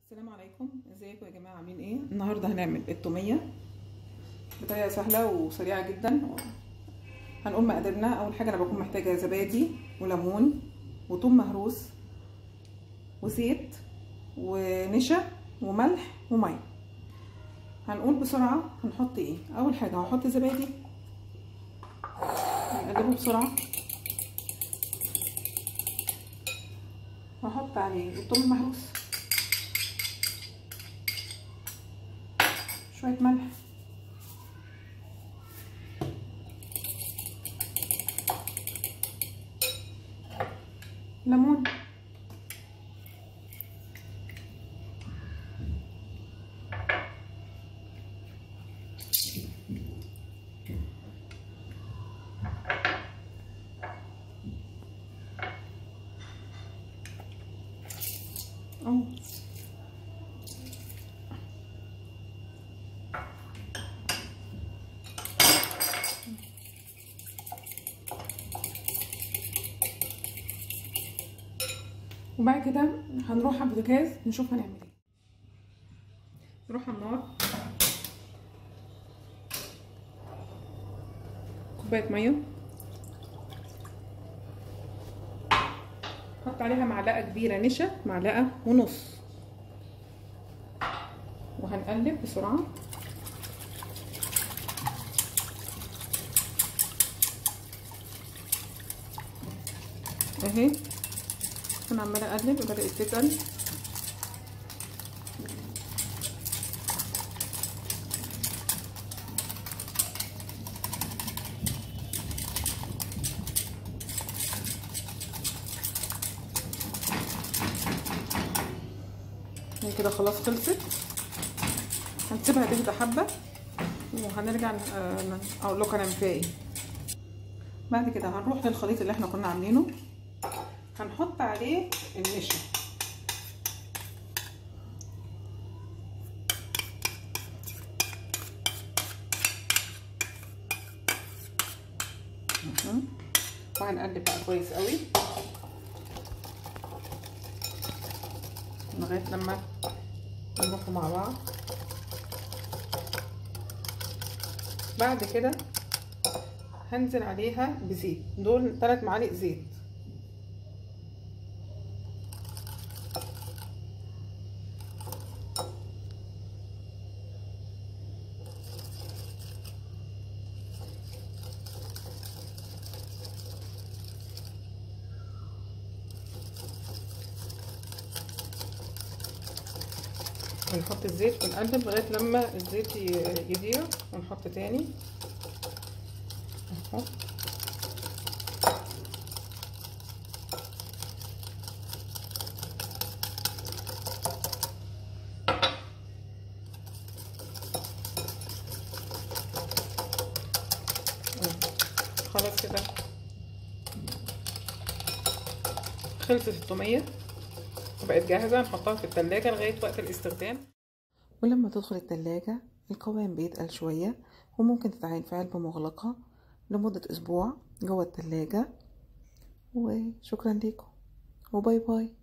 السلام عليكم ازيكم يا جماعه عاملين ايه النهارده هنعمل التوميه بطريقه سهله وسريعه جدا هنقول مقاديرنا اول حاجه انا بكون محتاجه زبادي وليمون وثوم مهروس وزيت ونشا وملح وميه هنقول بسرعه هنحط ايه اول حاجه هحط زبادي نقلبه بسرعه هحط عليه الثوم المهروس شوية ملح ليمون أوه. وبعد كده هنروح على البوتاجاز نشوف هنعمل ايه نروح على النار كوبايه ميه حط عليها معلقه كبيره نشا معلقه ونص وهنقلب بسرعه اهي انا عماله اقلب بدات تتقل هي كده خلاص خلصت هنسيبها تهدى حبه وهنرجع اقول لكم هنعمل فيها ايه بعد كده هنروح للخليط اللي احنا كنا عاملينه هنحط عليه النشا وهنقلب بقى كويس قوي لغايه لما يروحوا مع بعض بعد كده هنزل عليها بزيت دول 3 معالق زيت ونحط الزيت ونقلب لغايه لما الزيت يضيع ونحط تاني نحط خلاص كده خلصت التوميه وبقت جاهزة نحطها في التلاجة لغاية وقت الاستخدام ولما تدخل التلاجة القوام بيتقل شوية وممكن تتعين في علبة مغلقة لمدة أسبوع جوه التلاجة وشكرا لكم وباي باي